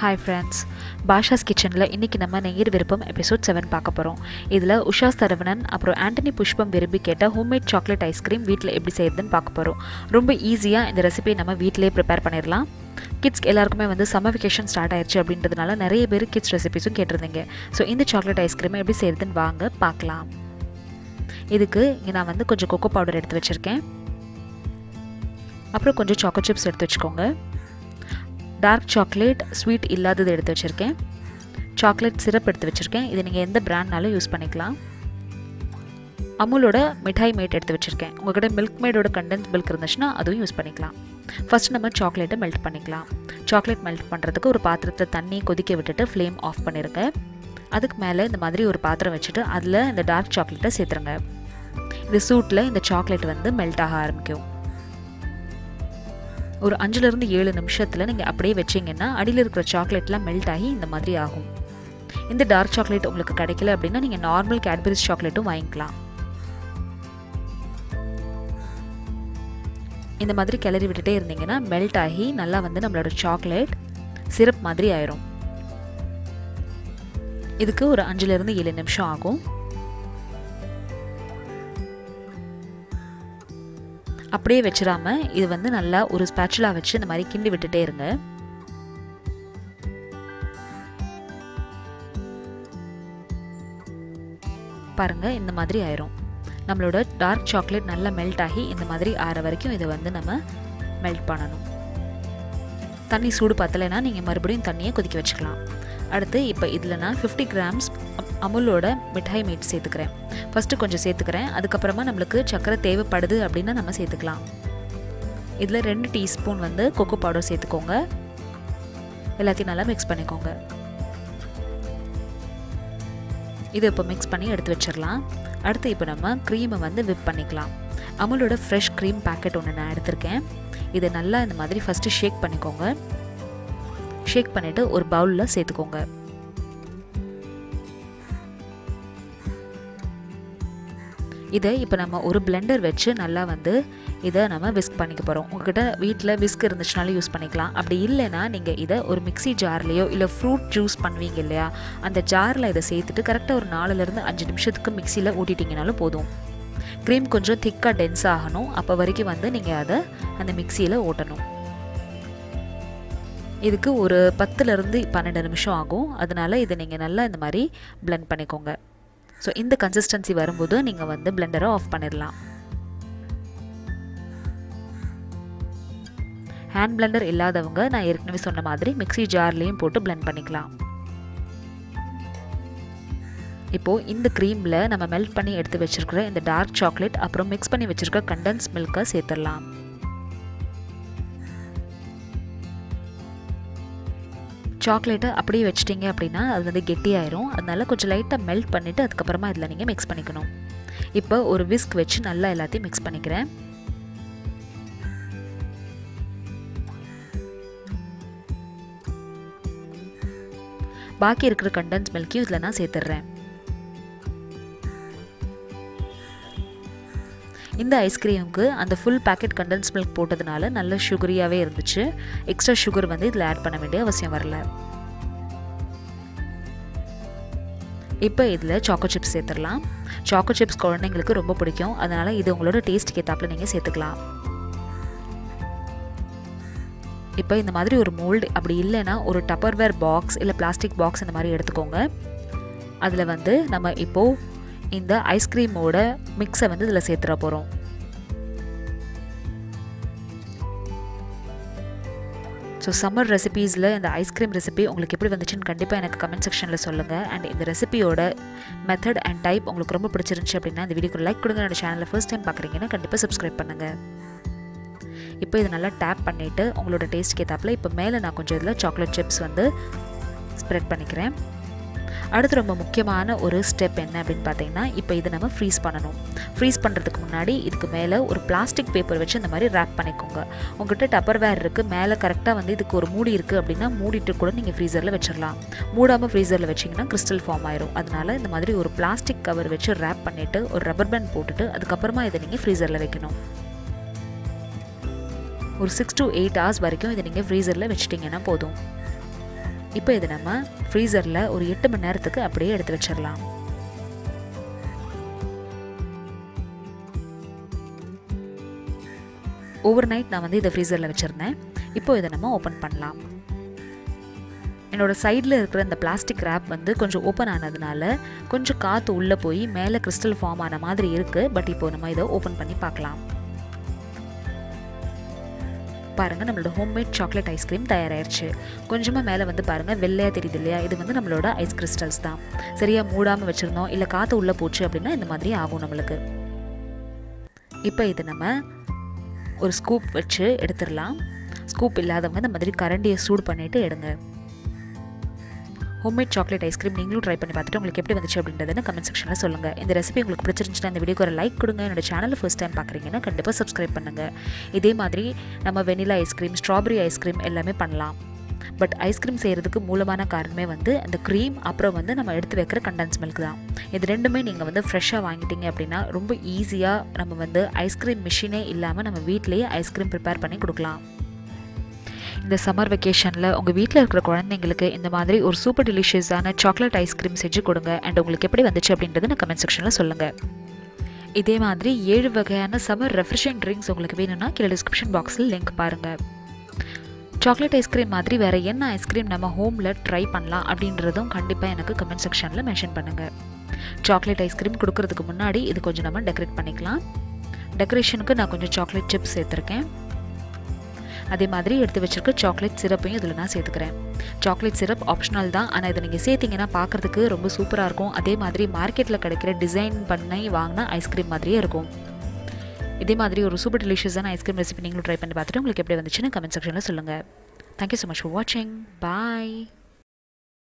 hi friends Basha's கிச்சனில் இன்றைக்கி நம்ம நெய்யர் விருப்பம் எபிசோட் செவன் பார்க்க போகிறோம் இதில் உஷா சரவணன் அப்புறம் ஆண்டனி புஷ்பம் விரும்பி கேட்ட ஹோம்மேட் சாக்லேட் ஐஸ்கிரீம் வீட்டில் எப்படி செய்யுதுன்னு பார்க்க போகிறோம் ரொம்ப ஈஸியாக இந்த ரெசிபியை நம்ம வீட்டிலே ப்ரிப்பேர் பண்ணிடலாம் கிட்ஸ்க்கு எல்லாருக்குமே வந்து சம்மர் வெக்கேஷன் ஸ்டார்ட் ஆயிடுச்சு அப்படின்றதுனால நிறைய பேர் கிட்ஸ் ரெசிபிஸும் கேட்டிருந்தீங்க ஸோ இந்த சாக்லேட் ஐஸ்கிரீமை எப்படி செய்யுதுன்னு வாங்க பார்க்கலாம் இதுக்கு இங்கே நான் வந்து கொஞ்சம் கொக்கோ பவுடர் எடுத்து வச்சுருக்கேன் அப்புறம் கொஞ்சம் சாக்கோ சிப்ஸ் எடுத்து வச்சுக்கோங்க டார்க் சாக்லேட் ஸ்வீட் இல்லாதது எடுத்து வச்சுருக்கேன் சாக்லேட் சிரப் எடுத்து வச்சுருக்கேன் இது நீங்கள் எந்த பிராண்ட்னாலும் யூஸ் பண்ணிக்கலாம் அமுலோட மிட்டாய் மேட் எடுத்து வச்சுருக்கேன் உங்கள்கிட்ட மில்க் மேடோட கண்டென்ஸ் மில்க் இருந்துச்சுன்னா அதுவும் யூஸ் பண்ணிக்கலாம் ஃபஸ்ட் நம்ம சாக்லேட்டை மெல்ட் பண்ணிக்கலாம் சாக்லேட் மெல்ட் பண்ணுறதுக்கு ஒரு பாத்திரத்தை தண்ணி கொதிக்க விட்டுட்டு ஃப்ளேம் ஆஃப் பண்ணிடுங்க அதுக்கு மேலே இந்த மாதிரி ஒரு பாத்திரம் வச்சுட்டு அதில் இந்த டார்க் சாக்லேட்டை சேர்த்துருங்க இந்த சூட்டில் இந்த சாக்லேட் வந்து மெல்ட் ஆக ஆரம்பிக்கும் ஒரு அஞ்சுலேருந்து ஏழு நிமிஷத்தில் நீங்கள் அப்படியே வச்சிங்கன்னா அடியில் இருக்கிற சாக்லேட்லாம் மெல்ட் ஆகி இந்த மாதிரி ஆகும் இந்த டார்க் சாக்லேட் உங்களுக்கு கிடைக்கல அப்படின்னா நீங்கள் நார்மல் கேட்பரிஸ் சாக்லேட்டும் வாங்கிக்கலாம் இந்த மாதிரி கிளறி விட்டுட்டே இருந்தீங்கன்னா மெல்ட் ஆகி நல்லா வந்து நம்மளோட சாக்லேட் சிரப் மாதிரி ஆயிரும் இதுக்கு ஒரு அஞ்சுலேருந்து ஏழு நிமிஷம் ஆகும் அப்படியே வச்சிடாம இது வந்து நல்லா ஒரு ஸ்பேச்சுலா வச்சு இந்த மாதிரி கிண்டி விட்டுட்டே இருங்க பாருங்க இந்த மாதிரி ஆயிரும் நம்மளோட டார்க் சாக்லேட் நல்லா மெல்ட் ஆகி இந்த மாதிரி ஆற வரைக்கும் இதை வந்து நம்ம மெல்ட் பண்ணணும் தண்ணி சூடு பத்தலைன்னா நீங்கள் மறுபடியும் தண்ணியை கொதிக்க வச்சுக்கலாம் அடுத்து இப்போ இதில் நான் ஃபிஃப்டி கிராம்ஸ் அமுலோட மிட்டாய் மீட் சேர்த்துக்கிறேன் ஃபஸ்ட்டு கொஞ்சம் சேர்த்துக்கிறேன் அதுக்கப்புறமா நம்மளுக்கு சர்க்கரை தேவைப்படுது அப்படின்னா நம்ம சேர்த்துக்கலாம் இதில் ரெண்டு டீஸ்பூன் வந்து கொக்கோ பவுடர் சேர்த்துக்கோங்க எல்லாத்தையும் நல்லா மிக்ஸ் பண்ணிக்கோங்க இது இப்போ மிக்ஸ் பண்ணி எடுத்து வச்சிடலாம் அடுத்து இப்போ நம்ம க்ரீமை வந்து விப் பண்ணிக்கலாம் அமுலோட ஃப்ரெஷ் க்ரீம் பேக்கெட் ஒன்று நான் எடுத்திருக்கேன் இதை நல்லா இந்த மாதிரி ஃபஸ்ட்டு ஷேக் பண்ணிக்கோங்க ஷேக் பண்ணிவிட்டு ஒரு பவுலில் சேர்த்துக்கோங்க இதை இப்போ நம்ம ஒரு பிளெண்டர் வச்சு நல்லா வந்து இதை நம்ம விஸ்க் பண்ணிக்க போகிறோம் உங்ககிட்ட வீட்டில் விஸ்க் இருந்துச்சுனாலும் யூஸ் பண்ணிக்கலாம் அப்படி இல்லைன்னா நீங்கள் இதை ஒரு மிக்சி ஜார்லேயோ இல்லை ஃப்ரூட் ஜூஸ் பண்ணுவீங்க இல்லையா அந்த ஜாரில் இதை சேர்த்துட்டு கரெக்டாக ஒரு நாலுலேருந்து அஞ்சு நிமிஷத்துக்கு மிக்சியில் ஊட்டிட்டிங்கனாலும் போதும் க்ரீம் கொஞ்சம் திக்காக டென்ஸ் ஆகணும் அப்போ வரைக்கும் வந்து நீங்கள் அதை அந்த மிக்சியில் ஓட்டணும் இதுக்கு ஒரு பத்துலேருந்து பன்னெண்டு நிமிஷம் ஆகும் அதனால் இதை நீங்கள் நல்லா இந்த மாதிரி பிளெண்ட் பண்ணிக்கோங்க ஸோ இந்த கன்சிஸ்டன்சி வரும்போது நீங்கள் வந்து பிளெண்டரை ஆஃப் பண்ணிடலாம் ஹேண்ட் பிளெண்டர் இல்லாதவங்க நான் ஏற்கனவே சொன்ன மாதிரி மிக்சி ஜார்லேயும் போட்டு பிளெண்ட் பண்ணிக்கலாம் இப்போது இந்த க்ரீமில் நம்ம மெல்ட் பண்ணி எடுத்து வச்சுருக்கிற இந்த டார்க் சாக்லேட் அப்புறம் மிக்ஸ் பண்ணி வச்சுருக்க கண்டென்ஸ் மில்கை சேர்த்துடலாம் சாக்லேட்டை அப்படியே வச்சிட்டிங்க அப்படின்னா அது வந்து கெட்டியாயிரும் அதனால கொஞ்சம் லைட்டாக மெல்ட் பண்ணிவிட்டு அதுக்கப்புறமா இதில் நீங்கள் மிக்ஸ் பண்ணிக்கணும் இப்போ ஒரு விஸ்க் வச்சு நல்லா எல்லாத்தையும் மிக்ஸ் பண்ணிக்கிறேன் பாக்கி இருக்கிற கண்டென்ஸ் மில்க்கையும் இதில் நான் சேர்த்துட்றேன் இந்த ஐஸ்கிரீமுக்கு அந்த ஃபுல் பேக்கெட் கண்டென்ஸ் மில்க் போட்டதுனால நல்ல சுகரியாகவே இருந்துச்சு எக்ஸ்ட்ரா சுகர் வந்து இதில் ஆட் பண்ண வேண்டிய அவசியம் வரல இப்போ இதில் சாக்கோ சிப்ஸ் சேர்த்துடலாம் சாக்கோ சிப்ஸ் குழந்தைங்களுக்கு ரொம்ப பிடிக்கும் அதனால் இது உங்களோட டேஸ்ட்டுக்கு ஏற்றாப்புல நீங்கள் சேர்த்துக்கலாம் இப்போ இந்த மாதிரி ஒரு மோல்டு அப்படி இல்லைன்னா ஒரு டப்பர்வேர் பாக்ஸ் இல்லை பிளாஸ்டிக் பாக்ஸ் இந்த மாதிரி எடுத்துக்கோங்க அதில் வந்து நம்ம இப்போது இந்த ஐஸ்கிரீமோட மிக்ஸை வந்து இதில் சேர்த்துட போகிறோம் ஸோ சம்மர் ரெசிபீஸில் இந்த ஐஸ்கிரீம் ரெசிபி உங்களுக்கு எப்படி வந்துச்சுன்னு கண்டிப்பாக எனக்கு கமெண்ட் செக்ஷனில் சொல்லுங்கள் அண்ட் இந்த ரெசிபியோட மெத்தட் அண்ட் டைப் உங்களுக்கு ரொம்ப பிடிச்சிருந்துச்சு அப்படின்னா இந்த வீடியோக்கு லைக் கொடுங்க என்னோட சேனலில் ஃபர்ஸ்ட் டைம் பார்க்குறீங்கன்னா கண்டிப்பாக சப்ஸ்கிரைப் பண்ணுங்கள் இப்போ இதை நல்லா டேப் பண்ணிவிட்டு உங்களோட டேஸ்ட்க்கு ஏற்றாப்பில் இப்போ மேலே நான் கொஞ்சம் இதில் சாக்லேட் சிப்ஸ் வந்து ஸ்ப்ரெட் பண்ணிக்கிறேன் அடுத்து ரொம்ப முக்கியமான ஒரு ஸ்டெப் என்ன அப்படின்னு பார்த்தீங்கன்னா இப்போ இதை நம்ம ஃப்ரீஸ் பண்ணணும் ஃப்ரீஸ் பண்ணுறதுக்கு முன்னாடி இதுக்கு மேலே ஒரு பிளாஸ்டிக் பேப்பர் வச்சு இந்த மாதிரி ரேப் பண்ணிக்கோங்க உங்கள்கிட்ட டப்பர் வேர் இருக்குது மேலே கரெக்டாக வந்து இதுக்கு ஒரு மூடி இருக்குது அப்படின்னா மூடிட்டு கூட நீங்கள் ஃப்ரீசரில் வச்சிடலாம் மூடாமல் ஃப்ரீசரில் வச்சிங்கன்னா கிறிஸ்டல் ஃபார்ம் ஆயிரும் அதனால இந்த மாதிரி ஒரு பிளாஸ்டிக் கவர் வச்சு ரேப் பண்ணிவிட்டு ஒரு ரப்பர் பேண்ட் போட்டுட்டு அதுக்கப்புறமா இதை நீங்கள் ஃப்ரீசரில் வைக்கணும் ஒரு சிக்ஸ் டு எயிட் ஹவர்ஸ் வரைக்கும் இதை நீங்கள் ஃப்ரீசரில் வச்சிட்டிங்கன்னா போதும் இப்போ இதை நம்ம ஃப்ரீசரில் ஒரு எட்டு மணி நேரத்துக்கு அப்படியே எடுத்து வச்சிடலாம் ஓவர் நைட் நான் வந்து இதை ஃப்ரீசரில் வச்சுருந்தேன் இப்போ இதை நம்ம ஓப்பன் பண்ணலாம் என்னோடய சைடில் இருக்கிற இந்த பிளாஸ்டிக் ரேப் வந்து கொஞ்சம் ஓப்பன் ஆனதுனால கொஞ்சம் காற்று உள்ளே போய் மேலே கிறிஸ்டல் ஃபார்ம் ஆன மாதிரி இருக்குது பட் இப்போ நம்ம இதை ஓப்பன் பண்ணி பார்க்கலாம் பாருங்கள் நம்மளோட ஹோம்மேட் சாக்லேட் ஐஸ்கிரீம் தயாராகிடுச்சு கொஞ்சமாக மேலே வந்து பாருங்கள் வெள்ளையாக தெரியுது இல்லையா இது வந்து நம்மளோட ஐஸ் கிறிஸ்டல்ஸ் தான் சரியாக மூடாமல் வச்சுருந்தோம் இல்லை காற்று உள்ளே போச்சு அப்படின்னா இந்த மாதிரி ஆகும் நம்மளுக்கு இப்போ இது நம்ம ஒரு ஸ்கூப் வச்சு எடுத்துடலாம் ஸ்கூப் இல்லாதவங்க இந்த மாதிரி கரண்டியை சூடு பண்ணிவிட்டு எடுங்க ஹோம்மேட் சாக்லேட் ஐஸ்கிரீம் நீங்களும் ட்ரை பண்ணி பார்த்துட்டு உங்களுக்கு எப்படி வந்துச்சு அப்படின்றத கமெண்ட் செக்ஷனில் சொல்லுங்கள் இந்த ரெசிபி உங்களுக்கு பிடிச்சிருந்துச்சுன்னா இந்த வீடியோக்கு ஒரு லைக் கொடுங்க என்னோட சேனலை ஃபஸ்ட் டைம் பார்க்குறீங்கன்னா கண்டிப்பாக சப்ஸ்கிரைப் பண்ணுங்கள் இதே மாதிரி நம்ம வெனிலா ஐஸ்கிரீம் ஸ்ட்ராபெரி ஐஸ்கிரீம் எல்லாமே பண்ணலாம் பட் ஐஸ்கிரீம் செய்கிறதுக்கு மூலமான காரணமே வந்து அந்த க்ரீம் அப்புறம் வந்து நம்ம எடுத்து வைக்கிற கண்டன்ஸ் மில்க் தான் இது ரெண்டுமே நீங்கள் வந்து ஃப்ரெஷ்ஷாக வாங்கிட்டீங்க அப்படின்னா ரொம்ப ஈஸியாக நம்ம வந்து ஐஸ்கிரீம் மிஷினே இல்லாமல் நம்ம வீட்டிலேயே ஐஸ்கிரீம் ப்ரிப்பேர் பண்ணி கொடுக்கலாம் இந்த சம்மர் வெக்கேஷனில் உங்கள் வீட்டில் இருக்கிற குழந்தைங்களுக்கு இந்த மாதிரி ஒரு சூப்பர் டெலிஷியஸான சாக்லேட் ஐஸ்கிரீம் செஞ்சு கொடுங்க அண்ட் உங்களுக்கு எப்படி வந்துச்சு அப்படின்றத நான் கமெண்ட் செக்ஷனில் சொல்லுங்கள் இதே மாதிரி ஏழு வகையான சம்மர் ரெஃப்ரெஷிங் ட்ரிங்க்ஸ் உங்களுக்கு வேணும்னா கீழே டிஸ்கிரிப்ஷன் பாக்ஸில் லிங்க் பாருங்கள் சாக்லேட் ஐஸ்கிரீம் மாதிரி வேறு என்ன ஐஸ்கிரீம் நம்ம ஹோமில் ட்ரை பண்ணலாம் அப்படின்றதும் கண்டிப்பாக எனக்கு கமெண்ட் செக்ஷனில் மென்ஷன் பண்ணுங்கள் சாக்லேட் ஐஸ்கிரீம் கொடுக்கறதுக்கு முன்னாடி இது கொஞ்சம் நம்ம டெக்கரேட் பண்ணிக்கலாம் டெக்கரேஷனுக்கு நான் கொஞ்சம் சாக்லேட் சிப்ஸ் சேர்த்துருக்கேன் அதே மாதிரி எடுத்து வச்சிருக்க சாக்லேட் சிரப்பையும் இதில் நான் சேர்த்துக்கிறேன் சாக்லேட் சிரப் ஆப்ஷனல் தான் ஆனால் இதை நீங்கள் சேர்த்திங்கன்னா பார்க்குறதுக்கு ரொம்ப சூப்பராக இருக்கும் அதே மாதிரி மார்க்கெட்டில் கிடைக்கிற டிசைன் பண்ணி வாங்கினா ஐஸ்கிரீம் மாதிரியே இருக்கும் இதே மாதிரி ஒரு சூப்பர் டெலிஷியஸான ஐஸ்கிரீம் ரெசிபி நீங்களும் ட்ரை பண்ணி பார்த்துட்டு உங்களுக்கு எப்படி வந்துச்சுன்னு கமெண்ட் செக்ஷனில் சொல்லுங்கள் தேங்க்யூ ஸோ மச் ஃபார் வாட்சிங் பாய்